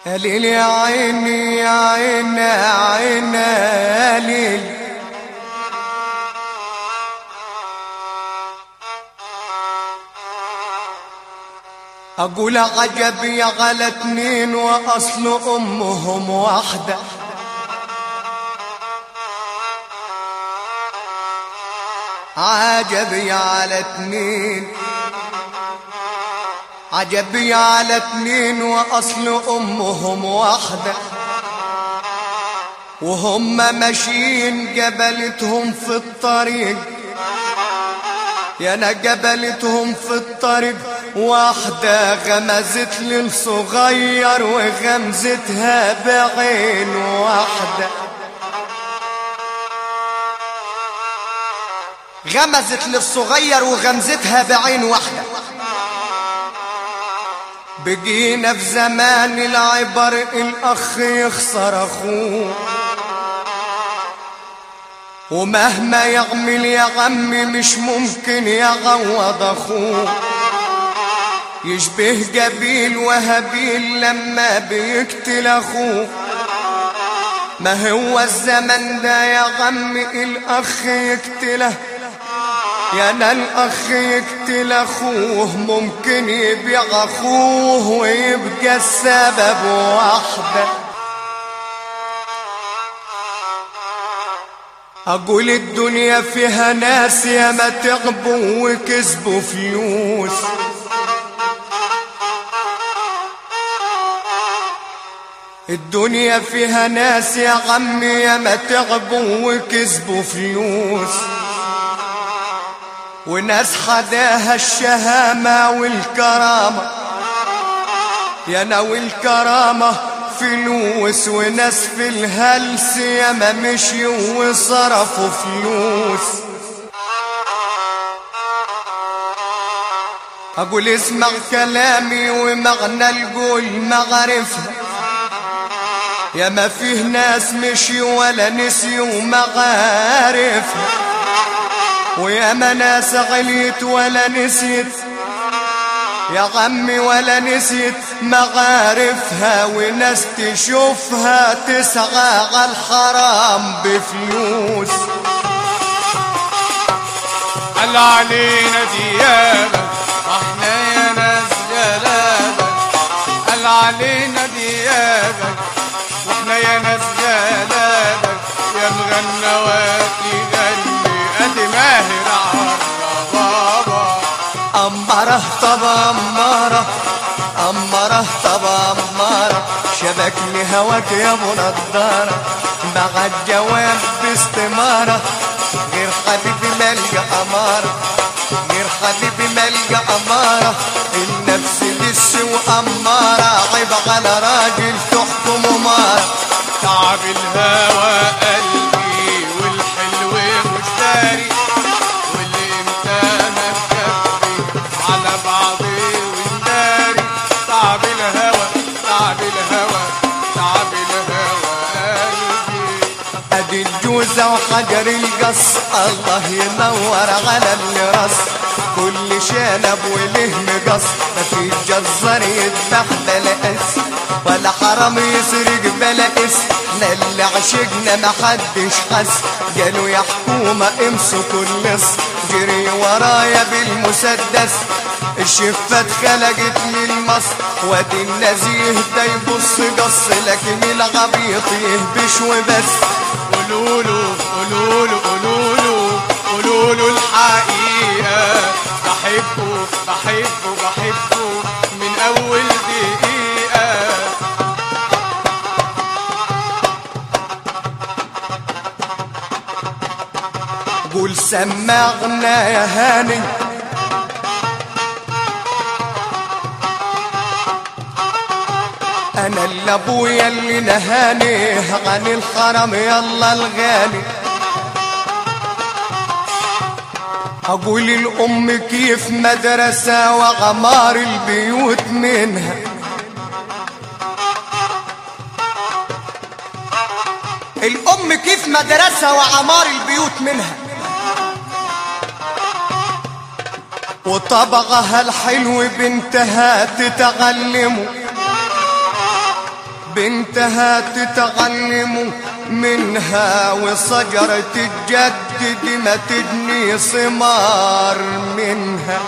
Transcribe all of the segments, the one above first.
يا ليل يا عيني يا عيني يا عيني يا ليل أقول عجب يا غلا اتنين وأصل أمهم واحدة عجب يا على اتنين عجب يا على اتنين وأصل أمهم واحدة وهم ماشيين قبلتهم في الطريق يا انا قبلتهم في الطريق واحدة غمزت للصغير وغمزتها بعين واحدة غمزت للصغير وغمزتها بعين واحدة بقينا في زمان العبر الأخ يخسر أخوه ومهما يعمل يا عمي مش ممكن يعوض أخوه يشبه جبيل وهبيل لما بيقتل أخوه ما هو الزمن ده يا عمي الأخ يقتله يا انا الاخ يقتل اخوه ممكن يبيع اخوه ويبقى السبب واحده اقول الدنيا فيها ناس يا ما تعبوا وكسبوا فلوس الدنيا فيها ناس يا عمي يا ما تعبوا وكسبوا فلوس وناس حداها الشهامة والكرامة يا ناوي الكرامة فلوس وناس في الهلس ياما مشيوا وصرفوا فلوس أقول اسمع كلامي ومعنى القول مغارفها يا ما فيه ناس مشيوا ولا نسيوا مغارفها ويا ما ناس عليت ولا نسيت يا عمي ولا نسيت مغارفها وناس تشوفها تسعى على الحرام بفلوس قال علينا ديابك احنا يا ناس جلابك قال علينا ديابك واحنا يا ناس جلابك يا مغنوات يغني ادي ماهر عرى بابا أمره طب أمره أمره طب أمره شبكني هواك يا أبو نضارة بعد جواب باستمارة غير حبيبي ملقى أمارة غير حبيبي ملقى أمارة النفس دس وأمارة عيب على راجل تحكم أمارة تعب الهوى قلبي والحلو مش داري واللي انت مكفي على بعضي ونداري تعب الهوى تعب الهوى تعب الهوى قلبي ادي الجوزة وحجر القص الله ينور على اللي رص كل شنب وله مقص مفيش جزار يذبح بلا اس ولا حرام يسرق بلا اس احنا اللي عشقنا محدش حس قالوا يا حكومة امسكوا اللص جري ورايا بالمسدس الشفة اتخلقت من مصر وادي النزيه ده يبص قص لكن العبيط يهبش وبس قولوله قولوله قولوله قولوله الحقيقة بحبه بحبه بحبه من أول دقيقة قول سمعنا يا هاني انا اللي ابويا اللي نهاني عن الحرم يلا الغالي اقول الام كيف مدرسة وعمار البيوت منها الام كيف مدرسة وعمار البيوت منها وطبعها الحلو بنتها تتعلمه وبنتها تتعلم منها وشجرة الجد دي ما تجني ثمار منها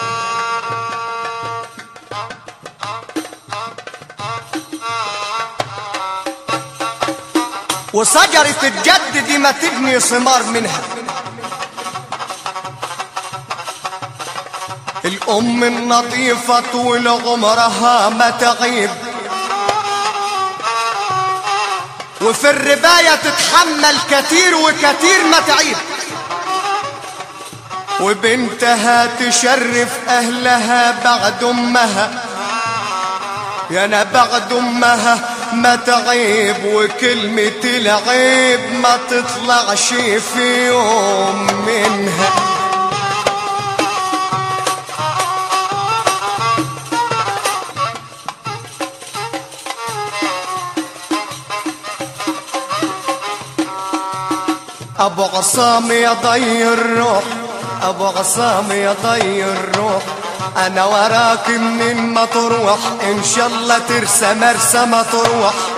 وشجرة الجد دي ما تجني ثمار منها الأم النظيفة طول عمرها ما تعيب وفي الرباية تتحمل كتير وكتير ما تعيب وبنتها تشرف أهلها بعد أمها يا أنا بعد أمها ما تعيب وكلمة العيب ما تطلعش في يوم منها ابو عصام يا ضي الروح ابو عصام يا ضي الروح انا وراك منين ما تروح ان شاء الله ترسى مرسى ما تروح